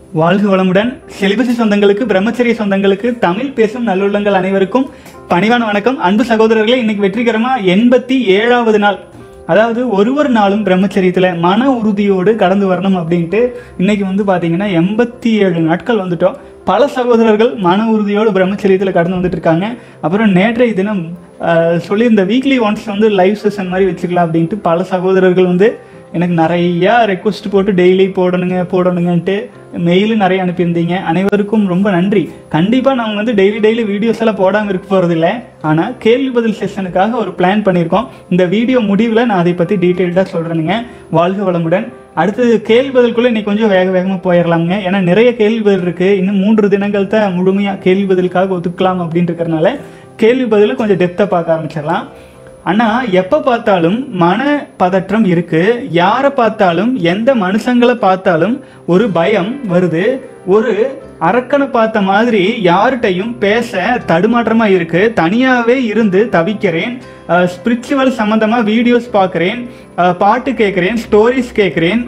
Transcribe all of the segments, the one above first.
வாழ்க வளமுடன் செலிபசி சொந்தங்களுக்கு பிரம்மச்சரிய சொந்தங்களுக்கு தமிழ் பேசும் நல்லுள்ளங்கள் அனைவருக்கும் பணிவான வணக்கம் அன்பு சகோதரர்களே இன்னைக்கு வெற்றிகரமா எண்பத்தி ஏழாவது நாள் அதாவது ஒரு ஒரு நாளும் பிரம்மச்சரியத்துல மன உறுதியோடு கடந்து வரணும் அப்படின்ட்டு இன்னைக்கு வந்து பாத்தீங்கன்னா எண்பத்தி ஏழு நாட்கள் வந்துட்டோம் பல சகோதரர்கள் மன உறுதியோடு பிரம்மச்சரியத்துல கடந்து வந்துட்டு இருக்காங்க அப்புறம் நேற்றைய தினம் ஆஹ், சொல்லியிருந்த வீக்லி ஒன்ஸ் வந்து லைவ் செஷன் மாதிரி வச்சுக்கலாம் அப்படின்ட்டு பல சகோதரர்கள் வந்து எனக்கு நிறையா ரெக்வஸ்ட் போட்டு டெய்லி போடணுங்க போடணுங்கன்ட்டு மெயிலும் நிறைய அனுப்பியிருந்தீங்க அனைவருக்கும் ரொம்ப நன்றி கண்டிப்பாக நாங்கள் வந்து டெய்லி டெய்லி வீடியோஸ் எல்லாம் போடாமல் இருக்க போகிறதில்ல ஆனால் கேள்வி பதில் செஷனுக்காக ஒரு பிளான் பண்ணியிருக்கோம் இந்த வீடியோ முடிவில் நான் அதை பற்றி டீட்டெயில்டாக சொல்கிறேனுங்க வாழ்க வளமுடன் அடுத்தது கேள்வி பதிலுக்குள்ளே இன்னைக்கு கொஞ்சம் வேக வேகமாக போயிடலாமுங்க ஏன்னா நிறைய கேள்வி பதில் இருக்குது இன்னும் மூன்று தினங்கள் தான் முழுமையாக கேள்வி பதிலுக்காக ஒதுக்கலாம் அப்படின்னு இருக்கிறனால கேள்வி பதிலை கொஞ்சம் டெப்த்தாக பார்க்க ஆரம்பிச்சிடலாம் ஆனா எப்ப பார்த்தாலும் மன பதற்றம் இருக்கு யாரை பார்த்தாலும் எந்த மனுஷங்களை பார்த்தாலும் ஒரு பயம் வருது ஒரு அரக்கனை பார்த்த மாதிரி யார்கிட்டையும் பேச தடுமாற்றமா இருக்கு தனியாவே இருந்து தவிக்கிறேன் ஸ்பிரிச்சுவல் சம்பந்தமா வீடியோஸ் பார்க்குறேன் பாட்டு கேட்குறேன் ஸ்டோரிஸ் கேட்குறேன்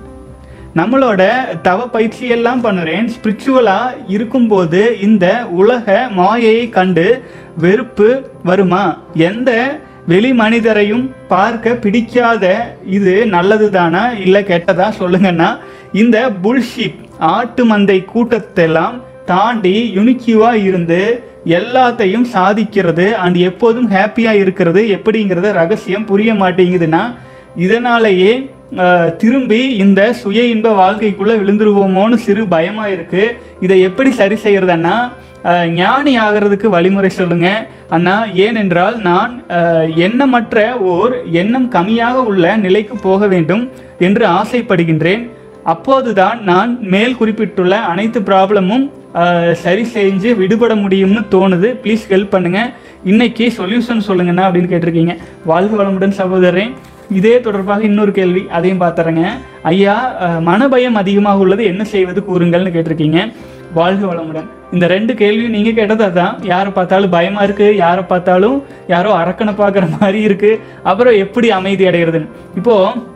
நம்மளோட தவ பயிற்சி எல்லாம் பண்ணுறேன் ஸ்பிரிச்சுவலா இருக்கும்போது இந்த உலக மாயையை கண்டு வெறுப்பு வருமா எந்த வெளி மனிதரையும் பார்க்க பிடிக்காத இது நல்லதுதானா இல்லை கெட்டதா சொல்லுங்கன்னா இந்த புல்ஷிட் ஆட்டு மந்தை கூட்டத்தெல்லாம் தாண்டி யுனிக்யூவா இருந்து எல்லாத்தையும் சாதிக்கிறது அண்ட் எப்போதும் ஹாப்பியா இருக்கிறது எப்படிங்கிறத ரகசியம் புரிய மாட்டேங்குதுன்னா இதனாலேயே அஹ், திரும்பி இந்த சுய இன்ப வாழ்க்கைக்குள்ள விழுந்துருவோமோன்னு சிறு பயமா இருக்கு இதை எப்படி சரி செய்யறதுன்னா அஹ், ஞானி ஆகிறதுக்கு வழிமுறை சொல்லுங்க அண்ணா ஏனென்றால் நான் அஹ், எண்ணமற்ற ஓர் எண்ணம் கம்மியாக உள்ள நிலைக்கு போக வேண்டும் என்று ஆசைப்படுகின்றேன் அப்போதுதான் நான் மேல் குறிப்பிட்டுள்ள அனைத்து ப்ராப்ளமும் சரி செஞ்சு விடுபட முடியும்னு தோணுது ப்ளீஸ் ஹெல்ப் பண்ணுங்க இன்னைக்கு சொல்யூஷன் சொல்லுங்கண்ணா அப்படின்னு கேட்டிருக்கீங்க வாழ்க வளமுடன் சகோதரன் இதே தொடர்பாக இன்னொரு கேள்வி அதையும் பார்த்துறேங்க ஐயா அஹ், மனபயம் அதிகமாக உள்ளது என்ன செய்வது கூறுங்கள்னு கேட்டிருக்கீங்க வாழ்க வளமுடன் இந்த ரெண்டு கேள்வியும் நீங்க கேட்டது அதான் யாரை பார்த்தாலும் பயமா இருக்கு யாரை பார்த்தாலும் யாரோ அரக்கனை பார்க்குற மாதிரி இருக்கு அப்புறம் எப்படி அமைதி அடைகிறதுன்னு இப்போ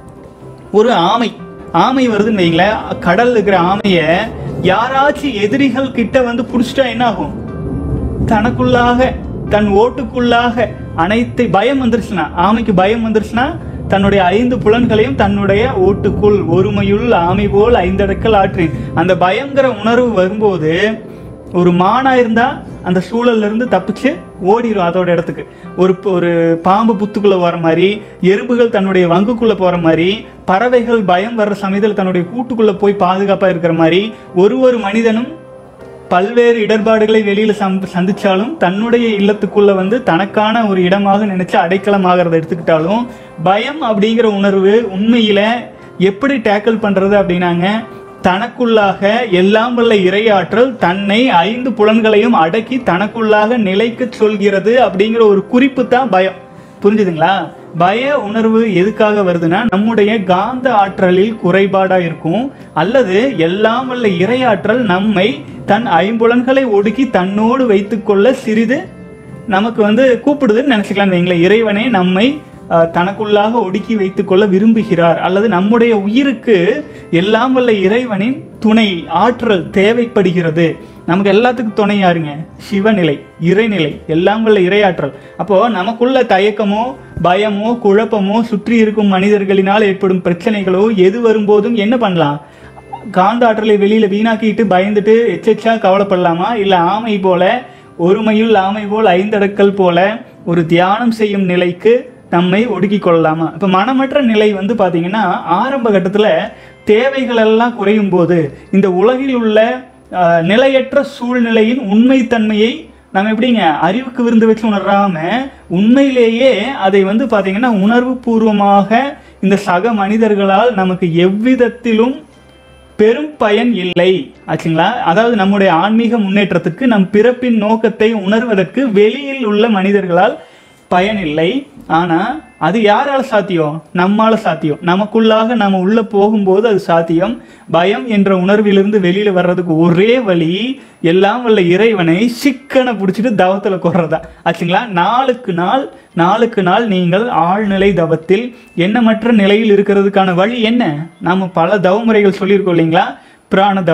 ஒரு ஆமை ஆமை வருதுன்னு வைங்களேன் கடல்ல இருக்கிற ஆமைய யாராச்சும் எதிரிகள் கிட்ட வந்து புடிச்சிட்டா என்ன ஆகும் தனக்குள்ளாக தன் ஓட்டுக்குள்ளாக அனைத்து பயம் வந்துருச்சுன்னா ஆமைக்கு பயம் வந்துருச்சுன்னா தன்னுடைய ஐந்து புலன்களையும் தன்னுடைய ஓட்டுக்குள் ஒருமையுள் ஆமை போல் ஐந்தடக்கல் ஆற்றின் அந்த பயங்கர உணர்வு வரும்போது ஒரு மானா இருந்தா அந்த சூழல்ல இருந்து தப்பிச்சு ஓடிடும் அதோட இடத்துக்கு ஒரு ஒரு பாம்பு புத்துக்குள்ள போற மாதிரி எறும்புகள் தன்னுடைய வங்குக்குள்ள போற மாதிரி பறவைகள் பயம் வர்ற சமயத்தில் தன்னுடைய கூட்டுக்குள்ள போய் பாதுகாப்பா இருக்கிற மாதிரி ஒரு ஒரு மனிதனும் பல்வேறு இடர்பாடுகளை வெளியில சம்- சந்திச்சாலும் தன்னுடைய இல்லத்துக்குள்ள வந்து தனக்கான ஒரு இடமாக நினைச்சு அடைக்கலமாகறத எடுத்துக்கிட்டாலும் பயம் அப்படிங்கிற உணர்வு உண்மையில எப்படி டேக்கிள் பண்றது அப்படின்னாங்க தனக்குள்ளாக எல்லாம் வல்ல இறையாற்றல் தன்னை ஐந்து புலன்களையும் அடக்கி தனக்குள்ளாக நிலைக்க சொல்கிறது அப்படிங்கிற ஒரு குறிப்பு தான் பயம் புரிஞ்சுதுங்களா பய உணர்வு எதுக்காக வருதுன்னா நம்முடைய காந்த ஆற்றலில் குறைபாடா இருக்கும் அல்லது எல்லாம் வல்ல இறையாற்றல் நம்மை தன் ஐம்புலன்களை ஒடுக்கி தன்னோடு வைத்துக்கொள்ள சிறிது நமக்கு வந்து கூப்பிடுதுன்னு நினைச்சுக்கலாம் வைங்களேன் இறைவனே நம்மை அஹ், தனக்குள்ளாக ஒடுக்கி வைத்துக்கொள்ள விரும்புகிறார் அல்லது நம்முடைய உயிருக்கு எல்லாம் வல்ல இறைவனின் துணை ஆற்றல் தேவைப்படுகிறது நமக்கு எல்லாத்துக்கும் துணை யாருங்க சிவநிலை இறைநிலை எல்லாம் வல்ல இறையாற்றல் அப்போ நமக்குள்ள தயக்கமோ பயமோ குழப்பமோ சுற்றி இருக்கும் மனிதர்களினால் ஏற்படும் பிரச்சனைகளோ எது வரும்போதும் என்ன பண்ணலாம் காந்த ஆற்றலை வெளியில வீணாக்கிட்டு பயந்துட்டு எச்செச்சா கவலைப்படலாமா இல்ல ஆமை போல ஒருமையுள் ஆமை போல் ஐந்தடக்கல் போல ஒரு தியானம் செய்யும் நிலைக்கு நம்மை ஒடுக்கிக் கொள்ளலாமா இப்ப மனமற்ற நிலை வந்து பாத்தீங்கன்னா ஆரம்ப கட்டத்துல தேவைகள் எல்லாம் குறையும் போது இந்த உலகில் உள்ள ஆஹ், நிலையற்ற சூழ்நிலையின் உண்மைத்தன்மையை நம்ம எப்படிங்க அறிவுக்கு விருந்து வச்சு உணராம உண்மையிலேயே அதை வந்து பாத்தீங்கன்னா உணர்வு பூர்வமாக இந்த சக மனிதர்களால் நமக்கு எவ்விதத்திலும் பெரும் பயன் இல்லை ஆச்சுங்களா அதாவது நம்முடைய ஆன்மீக முன்னேற்றத்துக்கு நம் பிறப்பின் நோக்கத்தை உணர்வதற்கு வெளியில் உள்ள மனிதர்களால் பயன் இல்லை ஆனா அது யாரால சாத்தியம் நம்மால சாத்தியம் நமக்குள்ளாக நாம உள்ள போகும்போது அது சாத்தியம் பயம் என்ற உணர்விலிருந்து வெளியில வர்றதுக்கு ஒரே வழி எல்லாம் வல்ல இறைவனை சிக்கனை பிடிச்சிட்டு தவத்துல கொறதா ஆச்சுங்களா நாளுக்கு நாள் நாளுக்கு நாள் நீங்கள் ஆழ்நிலை தவத்தில் எண்ணமற்ற நிலையில் இருக்கிறதுக்கான வழி என்ன நாம பல தவமுறைகள் சொல்லியிருக்கோம் இல்லைங்களா பிராண தவம்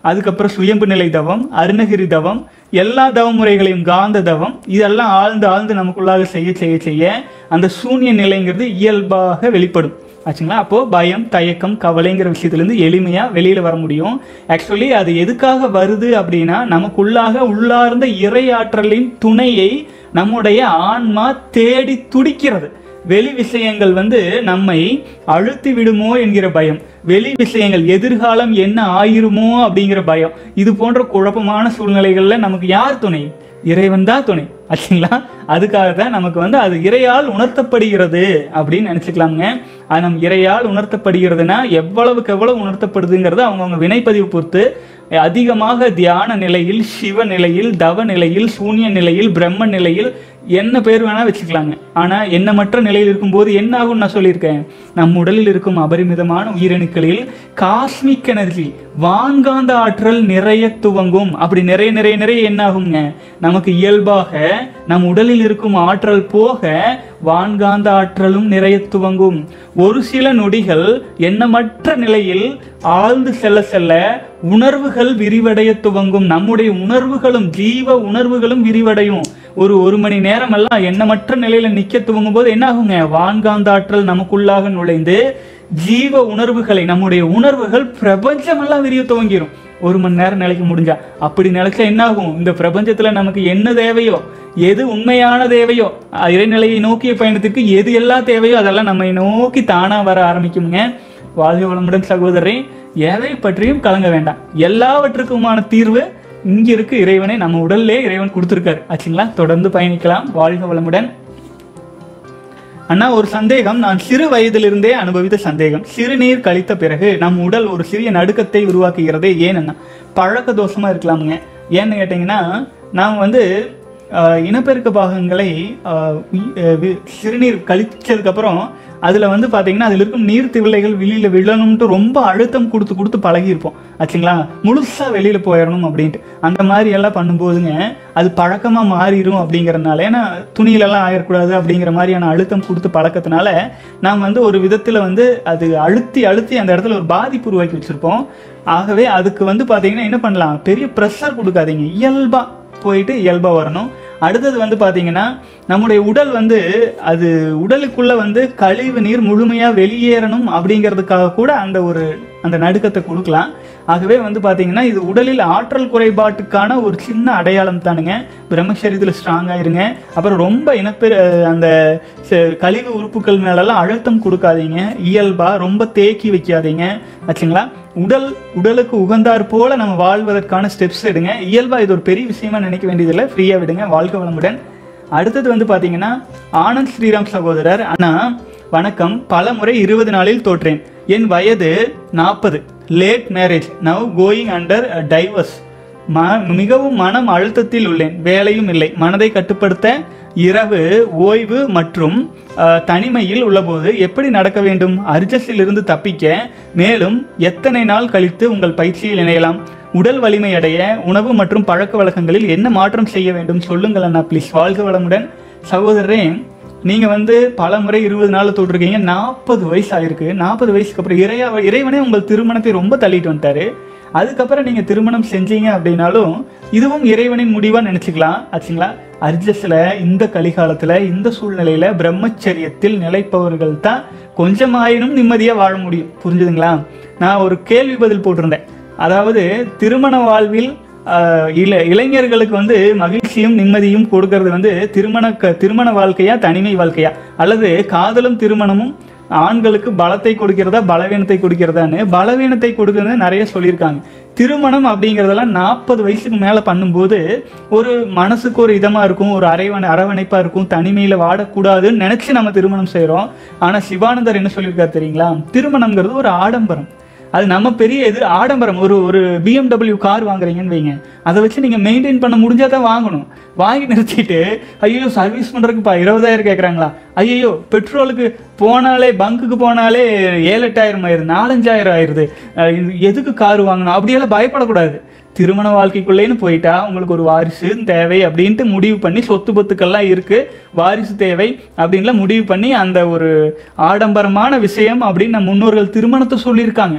அதுக்கப்புறம் சுயம்பு நிலை தவம் அருணகிரி தவம் எல்லா தவ முறைகளையும் காந்த தவம் இதெல்லாம் ஆழ்ந்து ஆழ்ந்து நமக்குள்ளாக செய்ய செய்ய செய்ய அந்த சூன்ய நிலைங்கிறது இயல்பாக வெளிப்படும் ஆச்சுங்களா அப்போது பயம் தயக்கம் கவலைங்கிற விஷயத்துலேருந்து எளிமையாக வெளியில் வர முடியும் ஆக்சுவலி அது எதுக்காக வருது அப்படின்னா நமக்குள்ளாக உள்ளார்ந்த இறையாற்றலின் துணையை நம்முடைய ஆன்மா தேடி துடிக்கிறது வெளி விஷயங்கள் வந்து நம்மை அழுத்தி விடுமோ என்கிற பயம் வெளி விஷயங்கள் எதிர்காலம் என்ன ஆயிருமோ அப்படிங்கிற பயம் இது போன்ற குழப்பமான சூழ்நிலைகள்ல நமக்கு யார் துணை இறைவன் தான் துணை ஆச்சுங்களா அதுக்காக தான் நமக்கு வந்து அது இறையால் உணர்த்தப்படுகிறது அப்படின்னு நினச்சிக்கலாமுங்க அது நம் இறையால் உணர்த்தப்படுகிறதுனா எவ்வளவுக்கு எவ்வளவு உணர்த்தப்படுதுங்கிறது அவங்கவுங்க வினைப்பதிவு பொறுத்து அதிகமாக தியான நிலையில் சிவ நிலையில் தவ நிலையில் சூன்ய நிலையில் பிரம்ம நிலையில் என்ன பேர் வேணா வச்சுக்கலாங்க ஆனா எண்ணமற்ற நிலையில் இருக்கும்போது என்ன ஆகும்னு நான் சொல்லியிருக்கேன் நம் உடலில் இருக்கும் அபரிமிதமான உயிரணுக்களில் காஸ்மிக் எனர்ஜி வான்காந்த ஆற்றல் நிறைய துவங்கும் அப்படி நிறைய நிறைய நிறைய என்ன ஆகுங்க நமக்கு இயல்பாக நம் உடலில் இருக்கும் ஆற்றல் போக வான்காந்த ஆற்றலும் நிறைய துவங்கும் ஒரு சில நொடிகள் எண்ணமற்ற நிலையில் ஆழ்ந்து செல்ல செல்ல உணர்வுகள் விரிவடைய துவங்கும் நம்முடைய உணர்வுகளும் ஜீவ உணர்வுகளும் விரிவடையும் ஒரு ஒரு மணி நேரம் எல்லாம் எண்ணமற்ற நிலையில நிக்க துவங்கும் போது என்ன ஆகுங்க வான்காந்த ஆற்றல் நமக்குள்ளாக நுழைந்து ஜீவ உணர்வுகளை நம்முடைய உணர்வுகள் பிரபஞ்சமெல்லாம் விரிய துவங்கிரும் ஒரு மணி நேரம் நிலைக்க முடிஞ்சா அப்படி நிலைச்சா என்ன ஆகும் இந்த பிரபஞ்சத்துல நமக்கு என்ன தேவையோ எது உண்மையான தேவையோ அஹ் இறைநிலையை நோக்கிய பயணத்துக்கு எது எல்லாம் தேவையோ அதெல்லாம் நம்மை நோக்கி தானா வர ஆரம்பிக்குங்க வாழ்க வளமுடன் சகோதரரை எதை பற்றியும் கலங்க வேண்டாம் எல்லாவற்றுக்குமான தீர்வு இங்க இருக்கு இறைவனை நம்ம உடல்லே இறைவன் கொடுத்துருக்காரு ஆச்சுங்களா தொடர்ந்து பயணிக்கலாம் வாழ்க வளமுடன் அண்ணா ஒரு சந்தேகம் நான் சிறு வயதிலிருந்தே அனுபவித்த சந்தேகம் சிறுநீர் கழித்த பிறகு நம் உடல் ஒரு சிறிய நடுக்கத்தை உருவாக்குகிறது ஏன் அண்ணா பழக்க தோஷமா இருக்கலாமுங்க ஏன்னு கேட்டிங்கன்னா நாம் வந்து ஆஹ், இனப்பெருக்க பாகங்களை ஆஹ், உய்- ஆஹ், வி- சிறுநீர் கழிச்சதுக்கப்புறம் அதில் வந்து பார்த்தீங்கன்னா அதில் இருக்கும் நீர் திவலைகள் வெளியில் விழணும்ட்டு ரொம்ப அழுத்தம் கொடுத்து கொடுத்து பழகியிருப்போம் ஆச்சுங்களா முழுசாக வெளியில் போயிடணும் அப்படின்ட்டு அந்த மாதிரி எல்லாம் பண்ணும்போதுங்க அது பழக்கமாக மாறிடும் அப்படிங்கிறதுனால ஏன்னா துணியிலெல்லாம் ஆயிடக்கூடாது அப்படிங்கிற மாதிரியான அழுத்தம் கொடுத்து பழக்கத்தினால நாம் வந்து ஒரு விதத்தில் வந்து அது அழுத்தி அழுத்தி அந்த இடத்துல ஒரு பாதிப்பு உருவாக்கி வச்சுருப்போம் ஆகவே அதுக்கு வந்து பார்த்தீங்கன்னா என்ன பண்ணலாம் பெரிய ப்ரெஷர் கொடுக்காதீங்க இயல்பாக போயிட்டு இயல்பாக வரணும் அடுத்தது வந்து பார்த்தீங்கன்னா நம்முடைய உடல் வந்து அது உடலுக்குள்ள வந்து கழிவு நீர் முழுமையாக வெளியேறணும் அப்படிங்கிறதுக்காக கூட அந்த ஒரு அந்த நடுக்கத்தை கொடுக்கலாம் ஆகவே வந்து பார்த்தீங்கன்னா இது உடலில் ஆற்றல் குறைபாட்டுக்கான ஒரு சின்ன அடையாளம் தானுங்க பிரம்மச்சரியத்தில் ஸ்ட்ராங்காக இருங்க அப்புறம் ரொம்ப இனப்பெரு அந்த ச- கழிவு உறுப்புகள் மேலெல்லாம் அழுத்தம் கொடுக்காதீங்க இயல்பாக ரொம்ப தேக்கி வைக்காதீங்க ஆச்சுங்களா உடல் உடலுக்கு உகந்தார் போல நம்ம வாழ்வதற்கான ஸ்டெப்ஸ் எடுங்க இயல்பா இது ஒரு பெரிய விஷயமா நினைக்க வேண்டியதில்லை ஃப்ரீயா விடுங்க வாழ்க்கை வளமுடன் அடுத்தது வந்து பாத்தீங்கன்னா ஆனந்த் ஸ்ரீராம் சகோதரர் அண்ணா வணக்கம் பல முறை இருபது நாளில் தோற்றேன் என் வயது நாற்பது late marriage now going under divorce ம மிகவும் மனம் அழுத்தத்தில் உள்ளேன் வேலையும் இல்லை மனதை கட்டுப்படுத்த இரவு ஓய்வு மற்றும் அஹ், தனிமையில் உள்ளபோது எப்படி நடக்க வேண்டும் அர்ஜஸில் இருந்து தப்பிக்க மேலும் எத்தனை நாள் கழித்து உங்கள் பயிற்சியில் இணையலாம் உடல் வலிமை அடைய உணவு மற்றும் பழக்க வழக்கங்களில் என்ன மாற்றம் செய்ய வேண்டும் சொல்லுங்கள் அண்ணா ப்ளீஸ் வாழ்க வளமுடன் சகோதரரே நீங்க வந்து பல முறை இருபது நாள் தொட்டிருக்கீங்க நாற்பது வயசு ஆயிருக்கு நாற்பது வயசுக்கு அப்புறம் இறையா இறைவனே உங்கள் திருமணத்தை ரொம்ப தள்ளிட்டு வந்துட்டாரு அதுக்கப்புறம் நீங்க திருமணம் செஞ்சீங்க அப்படின்னாலும் இதுவும் இறைவனின் முடிவா நினைச்சுக்கலாம் ஆச்சுங்களா அர்ஜஸ்ல இந்த கலிகாலத்துல இந்த சூழ்நிலையில பிரம்மச்சரியத்தில் நிலைப்பவர்கள் தான் கொஞ்சமாயினும் நிம்மதியா வாழ முடியும் புரிஞ்சுதுங்களா நான் ஒரு கேள்வி பதில் போட்டிருந்தேன் அதாவது திருமண வாழ்வில் ஆஹ், இள இளைஞர்களுக்கு வந்து மகிழ்ச்சியும் நிம்மதியும் கொடுக்கறது வந்து திருமண க- திருமண வாழ்க்கையா தனிமை வாழ்க்கையா அல்லது காதலும் திருமணமும் ஆண்களுக்கு பலத்தை கொடுக்கிறதா பலவீனத்தை கொடுக்கிறதான்னு பலவீனத்தை கொடுக்கறது நிறைய சொல்லியிருக்காங்க திருமணம் அப்படிங்கிறதெல்லாம் நாற்பது வயசுக்கு மேலே பண்ணும்போது ஒரு மனசுக்கு ஒரு இதமாக இருக்கும் ஒரு அரைவணை அரவணைப்பாக இருக்கும் தனிமையில் வாடக்கூடாதுன்னு நினச்சி நம்ம திருமணம் செய்கிறோம் ஆனால் சிவானந்தர் என்ன சொல்லியிருக்காரு தெரியுங்களா திருமணம்ங்கிறது ஒரு ஆடம்பரம் அது நம்ம பெரிய இது ஆடம்பரம் ஒரு ஒரு பிஎம்டபிள்யூ கார் வாங்குறீங்கன்னு வைங்க அதை வச்சு நீங்கள் மெயின்டைன் பண்ண முடிஞ்சா தான் வாங்கணும் வாங்கி நிறுத்திட்டு ஐயோ சர்வீஸ் பண்ணுறதுக்குப்பா இருபதாயிரம் கேட்குறாங்களா ஐயோ பெட்ரோலுக்கு போனாலே பங்குக்கு போனாலே ஏழு எட்டாயிரம் ஆயிடுது நாலஞ்சாயிரம் ஆயிடுது அஹ் இது எதுக்கு கார் வாங்கணும் அப்படியெல்லாம் பயப்படக்கூடாது திருமண வாழ்க்கைக்குள்ளேன்னு போயிட்டா உங்களுக்கு ஒரு வாரிசு தேவை அப்படின்ட்டு முடிவு பண்ணி சொத்து பத்துக்கள்லாம் இருக்கு வாரிசு தேவை அப்படின்லாம் முடிவு பண்ணி அந்த ஒரு ஆடம்பரமான விஷயம் அப்படின்னு நம்ம முன்னோர்கள் திருமணத்தை சொல்லியிருக்காங்க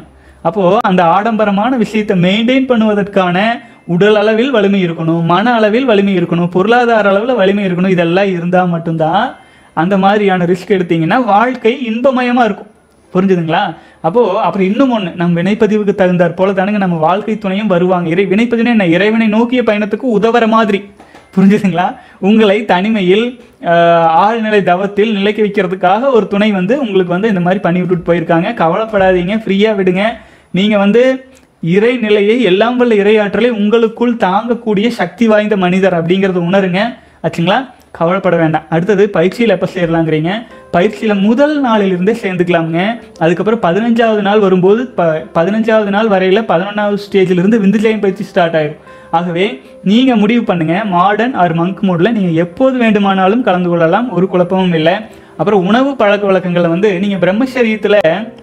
அப்போ அந்த ஆடம்பரமான விஷயத்தை மெயின்டைன் பண்ணுவதற்கான உடல் அளவில் வலிமை இருக்கணும் மன அளவில் வலிமை இருக்கணும் பொருளாதார அளவில் வலிமை இருக்கணும் இதெல்லாம் இருந்தால் மட்டும்தான் அந்த மாதிரியான ரிஸ்க் எடுத்தீங்கன்னா வாழ்க்கை இன்பமயமா இருக்கும் புரிஞ்சுதுங்களா அப்போ அப்புறம் இன்னும் ஒன்று நம்ம வினைப்பதிவுக்கு தகுந்தாற் போல தானுங்க நம்ம வாழ்க்கை துணையும் வருவாங்க இறை வினைப்பதிவுனா என்ன இறைவனை நோக்கிய பயணத்துக்கு உதவுற மாதிரி புரிஞ்சுதுங்களா உங்களை தனிமையில் ஆஹ், ஆழ்நிலை தவத்தில் நிலைக்க வைக்கிறதுக்காக ஒரு துணை வந்து உங்களுக்கு வந்து இந்த மாதிரி பண்ணி விட்டுட்டு போயிருக்காங்க கவலைப்படாதீங்க ஃப்ரீயாக விடுங்க நீங்கள் வந்து இறைநிலையை எல்லாம் வல்ல இறையாற்றலை உங்களுக்குள் தாங்கக்கூடிய சக்தி வாய்ந்த மனிதர் அப்படிங்கிறத உணருங்க ஆச்சுங்களா கவலைப்பட வேண்டாம் அடுத்தது பயிற்சியில் எப்போ சேரலாங்கிறீங்க பயிற்சியில் முதல் நாளிலிருந்தே சேர்ந்துக்கலாமுங்க அதுக்கப்புறம் பதினஞ்சாவது நாள் வரும்போது ப பதினஞ்சாவது நாள் வரையில் பதினொன்றாவது ஸ்டேஜிலிருந்து விந்துஜயம் பயிற்சி ஸ்டார்ட் ஆயிடும் ஆகவே நீங்கள் முடிவு பண்ணுங்க மாடர்ன் ஆர் மங்க் மோடில் நீங்கள் எப்போது வேண்டுமானாலும் கலந்து கொள்ளலாம் ஒரு குழப்பமும் இல்லை அப்புறம் உணவு பழக்க வழக்கங்களை வந்து நீங்கள் பிரம்மச்சரியத்தில்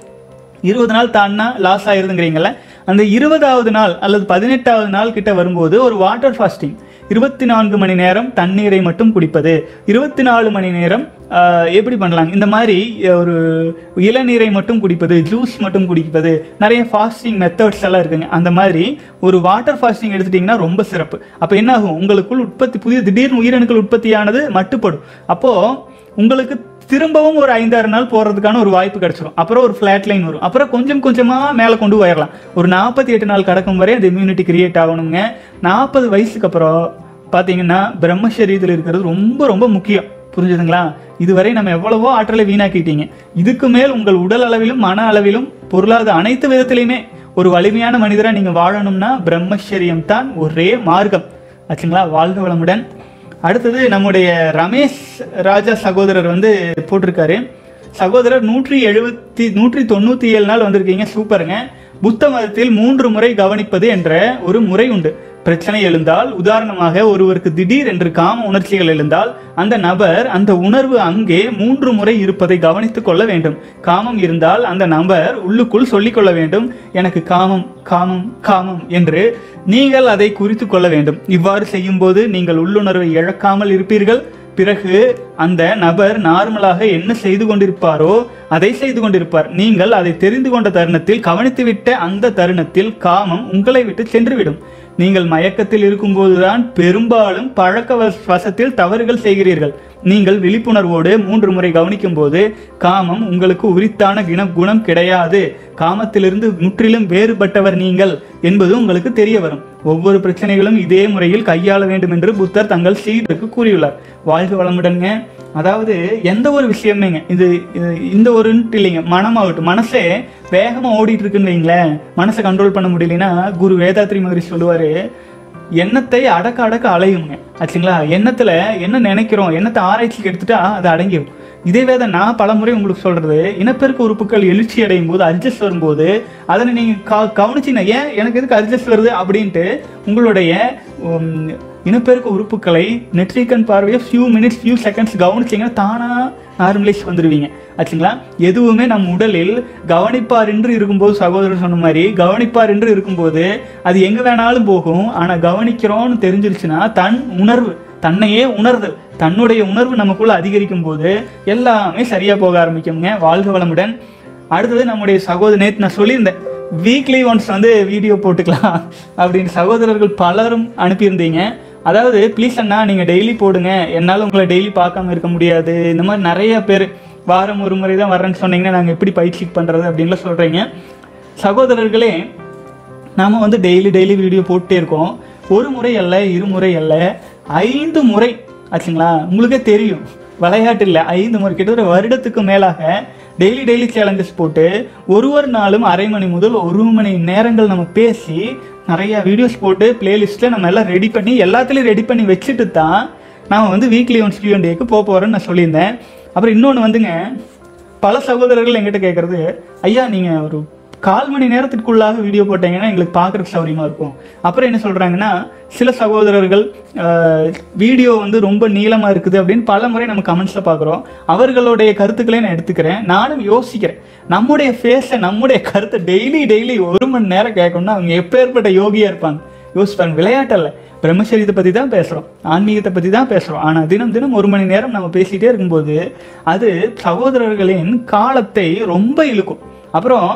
இருபது நாள் தாண்டினா லாஸ் ஆயிருதுங்கிறீங்கல்ல அந்த இருபதாவது நாள் அல்லது பதினெட்டாவது நாள் கிட்ட வரும்போது ஒரு வாட்டர் ஃபாஸ்டிங் இருபத்தி நான்கு மணி நேரம் தண்ணீரை மட்டும் குடிப்பது இருபத்தி நாலு மணி நேரம் ஆஹ், எப்படி பண்ணலாம் இந்த மாதிரி ஒரு இளநீரை மட்டும் குடிப்பது ஜூஸ் மட்டும் குடிப்பது நிறைய ஃபாஸ்டிங் மெத்தட்ஸ் எல்லாம் இருக்குங்க அந்த மாதிரி ஒரு வாட்டர் ஃபாஸ்டிங் எடுத்துட்டிங்கன்னா ரொம்ப சிறப்பு அப்போ என்ன ஆகும் உங்களுக்குள் உற்பத்தி புதிய திடீர்னு உயிரணுக்கள் உற்பத்தியானது மட்டுப்படும் அப்போது உங்களுக்கு திரும்பவும் ஒரு ஐந்தாறு நாள் போகிறதுக்கான ஒரு வாய்ப்பு கிடைச்சிரும் அப்புறம் ஒரு ஃப்ளாட் லைன் வரும் அப்புறம் கொஞ்சம் கொஞ்சமாக மேலே கொண்டு போயிடலாம் ஒரு நாற்பத்தி எட்டு நாள் கடக்கும் வரை அந்த இம்யூனிட்டி கிரியேட் ஆகணுங்க நாற்பது வயசுக்கு அப்புறம் பார்த்தீங்கன்னா பிரம்மசரீரத்தில் இருக்கிறது ரொம்ப ரொம்ப முக்கியம் புரிஞ்சுதுங்களா இதுவரை நம்ம எவ்வளவோ ஆற்றலை வீணாக்கிட்டீங்க இதுக்கு மேல் உங்கள் உடல் அளவிலும் மன அளவிலும் பொருளாதார அனைத்து விதத்திலையுமே ஒரு வலிமையான மனிதராக நீங்கள் வாழணும்னா பிரம்மச்சரியம் தான் ஒரே மார்க்கம் ஆச்சுங்களா வாழ்க வளமுடன் அடுத்தது நம்முடைய ரமேஷ் ராஜா சகோதரர் வந்து போட்டிருக்காரு சகோதரர் நூற்றி எழுபத்தி நூற்றி தொண்ணூற்றி ஏழு நாள் வந்திருக்கீங்க சூப்பருங்க புத்த மதத்தில் மூன்று முறை கவனிப்பது என்ற ஒரு முறை உண்டு பிரச்சனை எழுந்தால் உதாரணமாக ஒருவருக்கு திடீர் என்று காம உணர்ச்சிகள் எழுந்தால் அந்த நபர் அந்த உணர்வு அங்கே மூன்று முறை இருப்பதை கவனித்துக் கொள்ள வேண்டும் காமம் இருந்தால் அந்த நபர் உள்ளுக்குள் சொல்லிக் கொள்ள வேண்டும் எனக்கு காமம் காமம் காமம் என்று நீங்கள் அதை குறித்து கொள்ள வேண்டும் இவ்வாறு செய்யும்போது நீங்கள் உள்ளுணர்வை இழக்காமல் இருப்பீர்கள் பிறகு அந்த நபர் நார்மலாக என்ன செய்து கொண்டிருப்பாரோ அதை செய்து கொண்டிருப்பார் நீங்கள் அதை தெரிந்து கொண்ட தருணத்தில் கவனித்துவிட்ட அந்த தருணத்தில் காமம் உங்களை விட்டு சென்றுவிடும் நீங்கள் மயக்கத்தில் இருக்கும்போதுதான் பெரும்பாலும் பழக்க வச- வசத்தில் தவறுகள் செய்கிறீர்கள் நீங்கள் விழிப்புணர்வோடு மூன்று முறை கவனிக்கும் போது காமம் உங்களுக்கு உரித்தான கிண குணம் கிடையாது காமத்திலிருந்து முற்றிலும் வேறுபட்டவர் நீங்கள் என்பது உங்களுக்கு தெரிய வரும் ஒவ்வொரு பிரச்சனைகளும் இதே முறையில் கையாள வேண்டும் என்று புத்தர் தங்கள் சீடருக்கு கூறியுள்ளார் வாழ்க வளமுடன்ங்க அதாவது எந்த ஒரு விஷயமேங்க இது இது- இந்த ஒரு இல்லைங்க மனமாகட்டும் மனசே வேகமாக ஓடிட்டு இருக்குன்னு வைங்களேன் மனசை கண்ட்ரோல் பண்ண முடியலன்னா குரு வேதாத்ரி மகரிஷி சொல்லுவாரு எண்ணத்தை அடக்க அடக்க அலையுங்க ஆச்சுங்களா எண்ணத்துல என்ன நினைக்கிறோம் எண்ணத்தை ஆராய்ச்சிக்கு எடுத்துட்டா அது அடங்கிடும் இதே வேத நான் பலமுறை உங்களுக்கு சொல்றது இனப்பெருக்க உறுப்புகள் எழுச்சி அடையும் போது அட்ஜஸ்ட் வரும்போது அதனை நீங்க க- கவனிச்சீங்கன்னா ஏன் எனக்கு எதுக்கு அட்ஜஸ்ட் வருது அப்படின்ட்டு உங்களுடைய உம், இனப்பெருக்க உறுப்புகளை நெட்ரிக்கன் பார்வையை ஃபியூ மினிட்ஸ் ஃபியூ செகண்ட்ஸ் கவனிச்சீங்கன்னா தானா நார்மலைஸ் வந்துடுவீங்க ஆச்சுங்களா எதுவுமே நம் உடலில் கவனிப்பார் என்று இருக்கும்போது சகோதரர் சொன்ன மாதிரி கவனிப்பார் என்று இருக்கும்போது அது எங்க வேணாலும் போகும் ஆனா கவனிக்கிறோம்னு தெரிஞ்சிருச்சுன்னா தன் உணர்வு தன்னையே உணர்தல் தன்னுடைய உணர்வு நமக்குள்ள அதிகரிக்கும் போது எல்லாமே சரியா போக ஆரம்பிக்குங்க வாழ்க வளமுடன் அடுத்தது நம்முடைய சகோதர நேத்து நான் சொல்லியிருந்தேன் வீக்லி ஒன்ஸ் வந்து வீடியோ போட்டுக்கலாம் அப்படின்னு சகோதரர்கள் பலரும் அனுப்பியிருந்தீங்க அதாவது ப்ளீஸ் அண்ணா நீங்கள் டெய்லி போடுங்க என்னால் உங்களை டெய்லி பார்க்காம இருக்க முடியாது இந்த மாதிரி நிறைய பேர் வாரம் ஒரு முறை தான் வர்றேன்னு சொன்னீங்கன்னா நாங்கள் எப்படி பயிற்சி பண்ணுறது அப்படின்லாம் சொல்கிறீங்க சகோதரர்களே நாம வந்து டெய்லி டெய்லி வீடியோ போட்டுட்டே இருக்கோம் ஒரு முறை அல்ல இருமுறை அல்ல ஐந்து முறை ஆச்சுங்களா உங்களுக்கே தெரியும் விளையாட்டு இல்லை ஐந்து முறை கிட்டத்தட்ட வருடத்துக்கு மேலாக டெய்லி டெய்லி சேலஞ்சஸ் போட்டு ஒரு ஒரு நாளும் அரை மணி முதல் ஒரு மணி நேரங்கள் நம்ம பேசி நிறைய வீடியோஸ் போட்டு பிளேலிஸ்ட்டில் நம்ம எல்லாம் ரெடி பண்ணி எல்லாத்துலேயும் ரெடி பண்ணி வச்சுட்டு தான் நான் வந்து வீக்லி ஒன்ஸ் கியூ டேக்கு போக போகிறேன்னு நான் சொல்லியிருந்தேன் அப்புறம் இன்னொன்று வந்துங்க பல சகோதரர்கள் எங்கிட்ட கேட்குறது ஐயா நீங்கள் ஒரு கால் மணி நேரத்துக்குள்ளாக வீடியோ போட்டீங்கன்னா எங்களுக்கு பார்க்குறதுக்கு சௌரியமாக இருக்கும் அப்புறம் என்ன சொல்கிறாங்கன்னா சில சகோதரர்கள் வீடியோ வந்து ரொம்ப நீளமாக இருக்குது அப்படின்னு பல முறை நம்ம கமெண்ட்ஸில் பார்க்குறோம் அவர்களுடைய கருத்துக்களை நான் எடுத்துக்கிறேன் நானும் யோசிக்கிறேன் நம்முடைய ஃபேஸை நம்முடைய கருத்தை டெய்லி டெய்லி ஒரு மணி நேரம் கேட்கணும்னா அவங்க எப்பேற்பட்ட யோகியாக இருப்பாங்க யோசிப்பாங்க விளையாட்டல்ல பிரம்மச்சரியத்தை பற்றி தான் பேசுகிறோம் ஆன்மீகத்தை பற்றி தான் பேசுகிறோம் ஆனால் தினம் தினம் ஒரு மணி நேரம் நம்ம பேசிகிட்டே இருக்கும்போது அது சகோதரர்களின் காலத்தை ரொம்ப இழுக்கும் அப்புறம்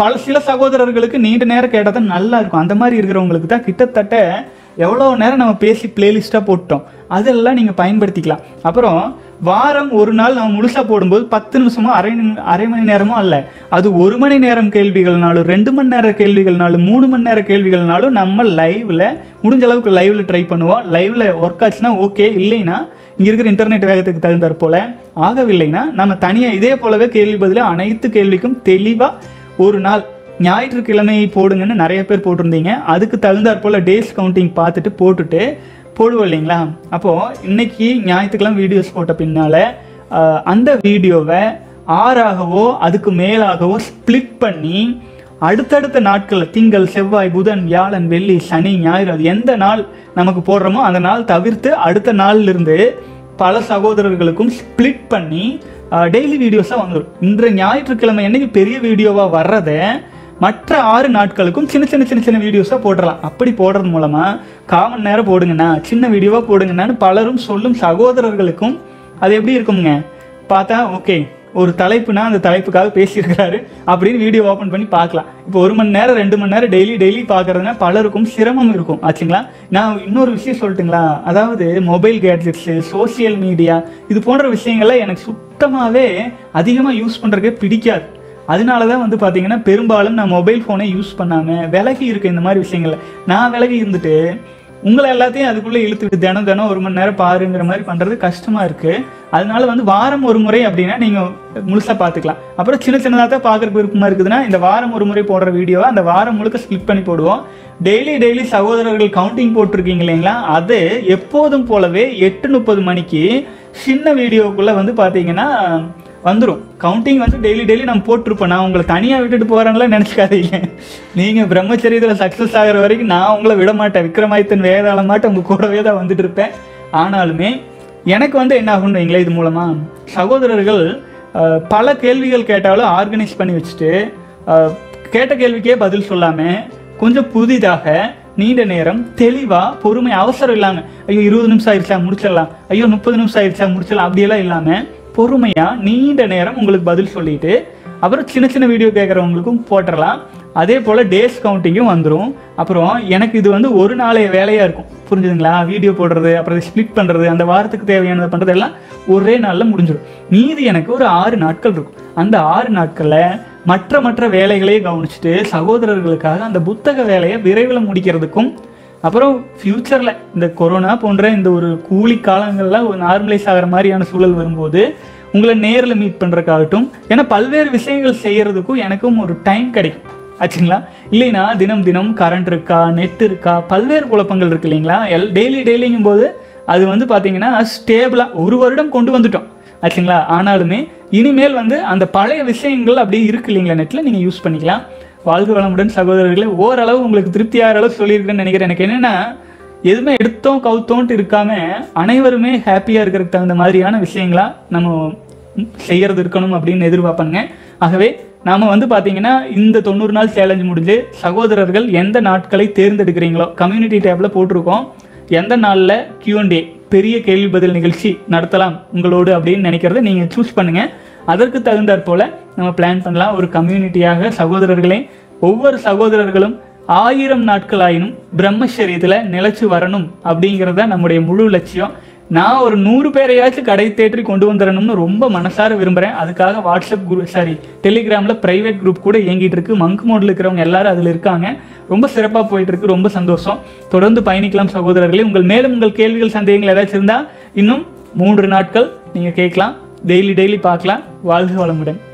பல சில சகோதரர்களுக்கு நீண்ட நேரம் கேட்டால் தான் நல்லா இருக்கும் அந்த மாதிரி இருக்கிறவங்களுக்கு தான் கிட்டத்தட்ட எவ்வளோ நேரம் நம்ம பேசி பிளேலிஸ்ட்டாக போட்டோம் அதெல்லாம் நீங்கள் பயன்படுத்திக்கலாம் அப்புறம் வாரம் ஒரு நாள் நம்ம முழுசாக போடும்போது பத்து நிமிஷமோ அரை நிமி- அரை மணி நேரமோ அல்ல அது ஒரு மணி நேரம் கேள்விகள்னாலும் ரெண்டு மணி நேரம் கேள்விகள்னாலும் மூணு மணி நேரம் கேள்விகள்னாலும் நம்ம லைவ்ல முடிஞ்ச அளவுக்கு லைவ்ல ட்ரை பண்ணுவோம் லைவ்ல ஒர்க் ஆச்சுன்னா ஓகே இல்லைன்னா இங்க இருக்கிற இன்டர்நெட் வேகத்துக்கு தகுந்தாற் போல ஆகவில்லைன்னா நம்ம தனியா இதே போலவே கேள்வி பதில அனைத்து கேள்விக்கும் தெளிவா ஒரு நாள் ஞாயிற்றுக்கிழமை போடுங்கன்னு நிறைய பேர் போட்டிருந்தீங்க அதுக்கு தகுந்தாற் போல டேஸ் கவுண்டிங் பார்த்துட்டு போட்டுட்டு போடுவோம் இல்லைங்களா அப்போ இன்னைக்கு ஞாயிற்றுக்கிழமை வீடியோஸ் போட்ட பின்னால ஆஹ், அந்த வீடியோவை ஆறாகவோ அதுக்கு மேலாகவோ ஸ்ப்ளிட் பண்ணி அடுத்தடுத்த நாட்கள் திங்கள் செவ்வாய் புதன் வியாழன் வெள்ளி சனி ஞாயிறு அது எந்த நாள் நமக்கு போடுறோமோ அந்த நாள் தவிர்த்து அடுத்த நாள்ல இருந்து பல சகோதரர்களுக்கும் ஸ்ப்ளிட் பண்ணி டெய்லி வீடியோஸாக வந்துடும் இன்று ஞாயிற்றுக்கிழமை என்னைக்கு பெரிய வீடியோவாக வர்றதை மற்ற ஆறு நாட்களுக்கும் சின்ன சின்ன சின்ன சின்ன வீடியோஸாக போட்டுடலாம் அப்படி போடுறது மூலமாக காமன் நேரம் போடுங்கண்ணா சின்ன வீடியோவாக போடுங்கண்ணான்னு பலரும் சொல்லும் சகோதரர்களுக்கும் அது எப்படி இருக்குங்க பார்த்தா ஓகே ஒரு தலைப்புனா அந்த தலைப்புக்காக பேசியிருக்கிறாரு அப்படின்னு வீடியோ ஓப்பன் பண்ணி பார்க்கலாம் இப்போ ஒரு மணி நேரம் ரெண்டு மணி நேரம் டெய்லி டெய்லி பார்க்கறதுனா பலருக்கும் சிரமம் இருக்கும் ஆச்சுங்களா நான் இன்னொரு விஷயம் சொல்லட்டுங்களா அதாவது மொபைல் கேட்ஜெட்ஸு சோஷியல் மீடியா இது போன்ற விஷயங்கள்ல எனக்கு சுத்தமாகவே அதிகமாக யூஸ் பண்ணுறதுக்கே பிடிக்காது அதனால தான் வந்து பார்த்தீங்கன்னா பெரும்பாலும் நான் மொபைல் ஃபோனை யூஸ் பண்ணாமல் விலகி இருக்க இந்த மாதிரி விஷயங்கள்ல நான் விலகி இருந்துட்டு உங்களை எல்லாத்தையும் அதுக்குள்ளே இழுத்துட்டு தினம் தினம் ஒரு மணி நேரம் பாருங்கிற மாதிரி பண்ணுறது கஷ்டமாக இருக்குது அதனால வந்து வாரம் ஒரு முறை அப்படின்னா நீங்கள் முழுசாக பார்த்துக்கலாம் அப்புறம் சின்ன சின்னதாக தான் பார்க்குறக்கு விருப்பமாக இருக்குதுன்னா இந்த வாரம் ஒரு முறை போடுற வீடியோவை அந்த வாரம் முழுக்க ஸ்கிப் பண்ணி போடுவோம் டெய்லி டெய்லி சகோதரர்கள் கவுண்டிங் போட்டிருக்கீங்க இல்லைங்களா அது எப்போதும் போலவே எட்டு முப்பது மணிக்கு சின்ன வீடியோக்குள்ளே வந்து பார்த்தீங்கன்னா வந்துடும் கவுண்டிங் வந்து டெய்லி டெய்லி நம்ம போட்டிருப்போம் நான் உங்களை தனியாக விட்டுட்டு போகிறேன்ல நினச்சிக்காதீங்க நீங்கள் பிரம்மச்சரியத்தில் சக்ஸஸ் ஆகிற வரைக்கும் நான் உங்களை விட மாட்டேன் விக்ரமாதித்தன் வேதாளம் மாட்டேன் உங்கள் கூடவே தான் வந்துட்டு இருப்பேன் ஆனாலுமே எனக்கு வந்து என்ன ஆகும்னு வைங்களேன் இது மூலமாக சகோதரர்கள் அஹ், பல கேள்விகள் கேட்டாலும் ஆர்கனைஸ் பண்ணி வச்சுட்டு அஹ், கேட்ட கேள்விக்கே பதில் சொல்லாமல் கொஞ்சம் புதிதாக நீண்ட நேரம் தெளிவா பொறுமை அவசரம் இல்லாம ஐயோ இருபது நிமிஷம் ஆயிடுச்சா முடிச்சிடலாம் ஐயோ முப்பது நிமிஷம் ஆயிடுச்சா முடிச்சிடலாம் அப்படியெல்லாம் இல்லாம பொறுமையா நீண்ட நேரம் உங்களுக்கு பதில் சொல்லிட்டு அப்புறம் சின்ன சின்ன வீடியோ கேட்குறவங்களுக்கும் போட்டுடலாம் அதே போல் டேஸ் கவுண்டிங்கும் வந்துடும் அப்புறம் எனக்கு இது வந்து ஒரு நாளைய வேலையாக இருக்கும் புரிஞ்சுதுங்களா வீடியோ போடுறது அப்புறம் ஸ்ப்ளிட் பண்ணுறது அந்த வாரத்துக்கு தேவையானதை பண்ணுறது எல்லாம் ஒரே நாளில் முடிஞ்சிடும் மீதி எனக்கு ஒரு ஆறு நாட்கள் இருக்கும் அந்த ஆறு நாட்களில் மற்ற மற்ற வேலைகளையே கவனிச்சுட்டு சகோதரர்களுக்காக அந்த புத்தக வேலையை விரைவில் முடிக்கிறதுக்கும் அப்புறம் ஃப்யூச்சரில் இந்த கொரோனா போன்ற இந்த ஒரு கூலி காலங்கள்லாம் ஒரு நார்மலைஸ் ஆகிற மாதிரியான சூழல் வரும்போது உங்களை நேரில் மீட் பண்ணுறதுக்காகட்டும் ஏன்னா பல்வேறு விஷயங்கள் செய்யறதுக்கும் எனக்கும் ஒரு டைம் கிடைக்கும் ஆச்சுங்களா இல்லைன்னா தினம் தினம் கரண்ட் இருக்கா நெட் இருக்கா பல்வேறு குழப்பங்கள் இருக்கு இல்லைங்களா எல் டெய்லி டெய்லிங்கும் போது அது வந்து பார்த்தீங்கன்னா ஸ்டேபிளாக ஒரு வருடம் கொண்டு வந்துட்டோம் ஆச்சுங்களா ஆனாலுமே இனிமேல் வந்து அந்த பழைய விஷயங்கள் அப்படியே இருக்கு இல்லைங்களா நெட்டில் நீங்கள் யூஸ் பண்ணிக்கலாம் வாழ்க வளமுடன் சகோதரர்களே ஓரளவு உங்களுக்கு திருப்தி ஆகிற அளவு சொல்லியிருக்கேன்னு நினைக்கிறேன் எனக்கு என்னென்னா எதுவுமே எடுத்தோம் கவுத்தோன்ட்டு இருக்காம அனைவருமே ஹாப்பியாக இருக்கிறதுக்கு தகுந்த மாதிரியான விஷயங்களா நம்ம செய்யறது இருக்கணும் அப்படின்னு எதிர்பார்ப்பாங்க ஆகவே நாம வந்து பாத்தீங்கன்னா இந்த தொண்ணூறு நாள் சேலஞ்ச் முடிஞ்சு சகோதரர்கள் எந்த நாட்களை தேர்ந்தெடுக்கிறீங்களோ கம்யூனிட்டி டேப்ல போட்டிருக்கோம் எந்த நாளில் Q&A பெரிய கேள்வி பதில் நிகழ்ச்சி நடத்தலாம் உங்களோடு அப்படின்னு நினைக்கிறத நீங்கள் சூஸ் பண்ணுங்க அதற்கு தகுந்தாற் போல நம்ம பிளான் பண்ணலாம் ஒரு கம்யூனிட்டியாக சகோதரர்களே ஒவ்வொரு சகோதரர்களும் ஆயிரம் நாட்கள் ஆயினும் பிரம்மச்சரியத்தில் நிலைச்சு வரணும் அப்படிங்கிறத நம்முடைய முழு லட்சியம் நான் ஒரு நூறு பேரையாச்சும் கடை தேற்றி கொண்டு வந்துடணும்னு ரொம்ப மனசார விரும்புகிறேன் அதுக்காக வாட்ஸ்அப் குரூப் சாரி டெலிகிராமில் ப்ரைவேட் குரூப் கூட இயங்கிட்டு இருக்கு மங்க் மோடில் இருக்கிறவங்க எல்லாரும் அதில் இருக்காங்க ரொம்ப சிறப்பாக போயிட்டு இருக்கு ரொம்ப சந்தோஷம் தொடர்ந்து பயணிக்கலாம் சகோதரர்களே உங்கள் மேலும் உங்கள் கேள்விகள் சந்தேகங்கள் ஏதாச்சும் இருந்தால் இன்னும் மூன்று நாட்கள் நீங்கள் கேட்கலாம் டெய்லி டெய்லி பார்க்கலாம் வாழ்க வளமுடன்